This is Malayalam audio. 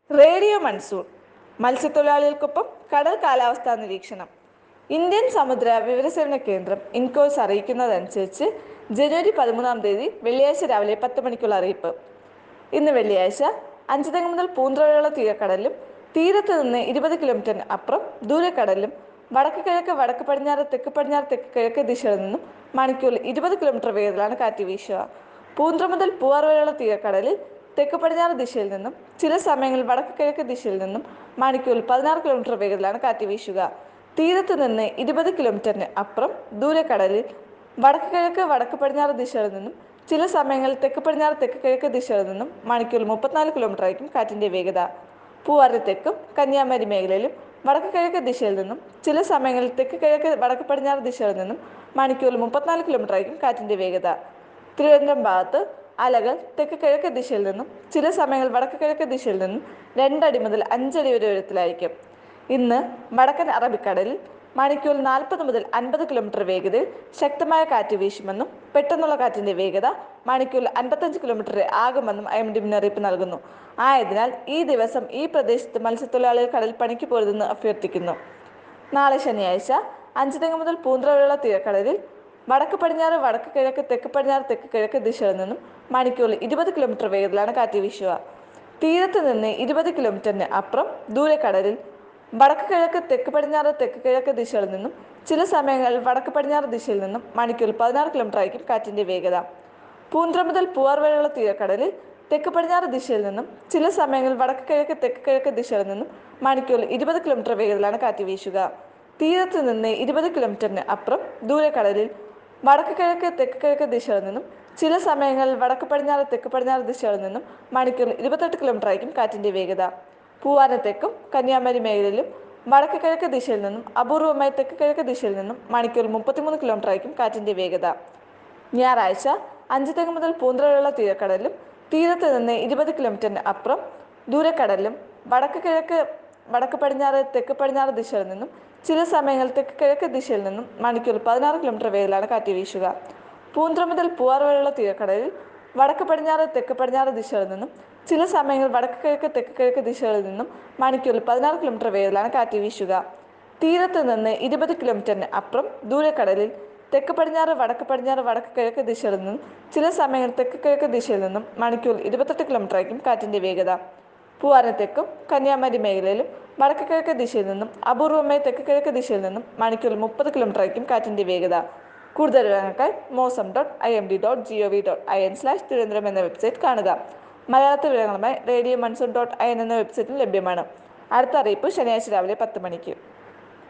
റേഡിയോ മൺസൂൺ മത്സ്യത്തൊഴിലാളികൾക്കൊപ്പം കടൽ കാലാവസ്ഥാ നിരീക്ഷണം ഇന്ത്യൻ സമുദ്ര വിവരസേവന കേന്ദ്രം ഇൻകോഴ്സ് അറിയിക്കുന്നതനുസരിച്ച് ജനുവരി പതിമൂന്നാം തീയതി വെള്ളിയാഴ്ച രാവിലെ പത്ത് മണിക്കുള്ള അറിയിപ്പ് ഇന്ന് വെള്ളിയാഴ്ച അഞ്ചുതെങ്ങ് മുതൽ പൂന്തറ വരെയുള്ള തീരക്കടലിലും തീരത്ത് നിന്ന് ഇരുപത് കിലോമീറ്ററിന് അപ്പുറം ദൂരക്കടലിലും വടക്ക് കിഴക്ക് വടക്ക് പടിഞ്ഞാറ് തെക്ക് പടിഞ്ഞാറ് തെക്ക് കിഴക്ക് ദിശയിൽ നിന്നും മണിക്കൂറിൽ ഇരുപത് കിലോമീറ്റർ വേഗത്തിലാണ് കാറ്റ് വീശുക പൂന്തറ മുതൽ പൂവാർ വരെയുള്ള തീരക്കടലിൽ തെക്ക് പടിഞ്ഞാറ് ദിശയിൽ നിന്നും ചില സമയങ്ങളിൽ വടക്ക് കിഴക്ക് ദിശയിൽ നിന്നും മണിക്കൂറിൽ പതിനാറ് കിലോമീറ്റർ വേഗത്തിലാണ് കാറ്റ് വീശുക തീരത്ത് നിന്ന് ഇരുപത് കിലോമീറ്ററിന് അപ്പുറം ദൂരക്കടലിൽ വടക്ക് കിഴക്ക് വടക്ക് പടിഞ്ഞാറ് ദിശയിൽ നിന്നും ചില സമയങ്ങളിൽ തെക്ക് പടിഞ്ഞാറ് തെക്ക് കിഴക്ക് ദിശയിൽ നിന്നും മണിക്കൂറിൽ മുപ്പത്തിനാല് കിലോമീറ്റർ ആയിരിക്കും കാറ്റിന്റെ വേഗത പൂവാറിന് തെക്കും കന്യാകുമാരി മേഖലയിലും വടക്ക് കിഴക്ക് ദിശയിൽ നിന്നും ചില സമയങ്ങളിൽ തെക്ക് കിഴക്ക് വടക്ക് പടിഞ്ഞാറ് ദിശയിൽ നിന്നും മണിക്കൂറിൽ മുപ്പത്തിനാല് കിലോമീറ്റർ ആയിരിക്കും കാറ്റിന്റെ വേഗത തിരുവനന്തപുരം ഭാഗത്ത് അലകൾ തെക്ക് കിഴക്ക് ദിശയിൽ നിന്നും ചില സമയങ്ങളിൽ വടക്ക് കിഴക്ക് ദിശയിൽ നിന്നും രണ്ടടി മുതൽ അഞ്ചടി വരെ ഉയരത്തിലായിരിക്കും ഇന്ന് വടക്കൻ അറബിക്കടലിൽ മണിക്കൂറിൽ നാൽപ്പത് മുതൽ അൻപത് കിലോമീറ്റർ വേഗതയിൽ ശക്തമായ കാറ്റ് വീശുമെന്നും പെട്ടെന്നുള്ള കാറ്റിന്റെ വേഗത മണിക്കൂറിൽ അൻപത്തഞ്ച് കിലോമീറ്റർ ആകുമെന്നും ഐ എം ഡി മുന്നറിയിപ്പ് നൽകുന്നു ആയതിനാൽ ഈ ദിവസം ഈ പ്രദേശത്ത് മത്സ്യത്തൊഴിലാളികൾ കടൽ പണിക്ക് പോരുതെന്ന് അഭ്യർത്ഥിക്കുന്നു നാളെ ശനിയാഴ്ച അഞ്ചുതെങ്ങ് മുതൽ പൂന്തറ വരെയുള്ള തീരക്കടലിൽ വടക്ക് പടിഞ്ഞാറ് വടക്ക് കിഴക്ക് തെക്ക് പടിഞ്ഞാറ് തെക്ക് കിഴക്ക് ദിശയിൽ നിന്നും മണിക്കൂറിൽ ഇരുപത് കിലോമീറ്റർ വേഗത്തിലാണ് കാറ്റ് വീശുക തീരത്ത് നിന്ന് ഇരുപത് കിലോമീറ്ററിന് അപ്പുറം ദൂരക്കടലിൽ വടക്ക് കിഴക്ക് തെക്ക് പടിഞ്ഞാറ് തെക്ക് കിഴക്ക് ദിശയിൽ നിന്നും ചില സമയങ്ങളിൽ വടക്ക് പടിഞ്ഞാറ് ദിശയിൽ നിന്നും മണിക്കൂറിൽ പതിനാറ് കിലോമീറ്റർ ആയിരിക്കും കാറ്റിന്റെ വേഗത പൂന്തറ മുതൽ പൂവാർ വരെയുള്ള തീരക്കടലിൽ തെക്ക് പടിഞ്ഞാറ് ദിശയിൽ നിന്നും ചില സമയങ്ങളിൽ വടക്ക് കിഴക്ക് തെക്ക് കിഴക്ക് ദിശയിൽ നിന്നും മണിക്കൂറിൽ ഇരുപത് കിലോമീറ്റർ വേഗത്തിലാണ് കാറ്റ് വീശുക തീരത്ത് നിന്ന് ഇരുപത് കിലോമീറ്ററിന് അപ്പുറം ദൂരക്കടലിൽ വടക്ക് കിഴക്ക് തെക്ക് കിഴക്ക് ദിശയിൽ നിന്നും ചില സമയങ്ങളിൽ വടക്ക് പടിഞ്ഞാറ് തെക്ക് പടിഞ്ഞാറ് ദിശയിൽ നിന്നും മണിക്കൂറിൽ ഇരുപത്തെട്ട് കിലോമീറ്റർ ആയിരിക്കും കാറ്റിന്റെ വേഗത പൂവാനത്തേക്കും കന്യാകുമാരി മേഖലയിലും വടക്ക് കിഴക്ക് ദിശയിൽ നിന്നും അപൂർവമായി തെക്ക് കിഴക്ക് ദിശയിൽ നിന്നും മണിക്കൂറിൽ മുപ്പത്തിമൂന്ന് കിലോമീറ്റർ ആയിരിക്കും കാറ്റിന്റെ വേഗത ഞായറാഴ്ച അഞ്ച് തെങ്ങ് മുതൽ പൂന്തറ വരെയുള്ള തീരക്കടലിലും തീരത്ത് നിന്ന് ഇരുപത് കിലോമീറ്ററിന് അപ്പുറം ദൂരക്കടലിലും വടക്ക് കിഴക്ക് വടക്ക് പടിഞ്ഞാറ് തെക്ക് പടിഞ്ഞാറ് ദിശയിൽ നിന്നും ചില സമയങ്ങളിൽ തെക്ക് കിഴക്ക് ദിശയിൽ നിന്നും മണിക്കൂറിൽ പതിനാറ് കിലോമീറ്റർ വേഗത്തിലാണ് കാറ്റ് വീശുക പൂന്തറ മുതൽ പൂവാർ വരെയുള്ള തീരക്കടലിൽ വടക്ക് പടിഞ്ഞാറ് തെക്ക് പടിഞ്ഞാറ് ദിശയിൽ നിന്നും ചില സമയങ്ങളിൽ വടക്ക് കിഴക്ക് തെക്ക് കിഴക്ക് ദിശകളിൽ നിന്നും മണിക്കൂറിൽ പതിനാറ് കിലോമീറ്റർ വേഗത്തിലാണ് കാറ്റ് വീശുക തീരത്ത് നിന്ന് ഇരുപത് കിലോമീറ്ററിന് അപ്പുറം ദൂരക്കടലിൽ തെക്ക് പടിഞ്ഞാറ് വടക്ക് പടിഞ്ഞാറ് വടക്ക് കിഴക്ക് ദിശയിൽ നിന്നും ചില സമയങ്ങളിൽ തെക്ക് കിഴക്ക് ദിശയിൽ നിന്നും മണിക്കൂറിൽ ഇരുപത്തെട്ട് കിലോമീറ്റർ ആയിരിക്കും കാറ്റിന്റെ വേഗത പൂവാനത്തേക്കും കന്യാകുമാരി മേഖലയിലും വടക്ക് കിഴക്ക് ദിശയിൽ നിന്നും അപൂർവമായി തെക്ക് കിഴക്ക് ദിശയിൽ നിന്നും മണിക്കൂറിൽ മുപ്പത് കിലോമീറ്റർ ആയിരിക്കും കാറ്റിന്റെ വേഗത കൂടുതൽ വിവരങ്ങൾക്കായി Mausam dot I M D dot G O V dot I N slash Thiruvananthapuram എന്ന വെബ്സൈറ്റ് കാണുക മലയാളത്തിൽ വിവരങ്ങളുമായി radio monsoon dot I N എന്ന വെബ്സൈറ്റിൽ ലഭ്യമാണ് അടുത്ത അറിയിപ്പ് ശനിയാഴ്ച രാവിലെ പത്ത് മണിക്ക്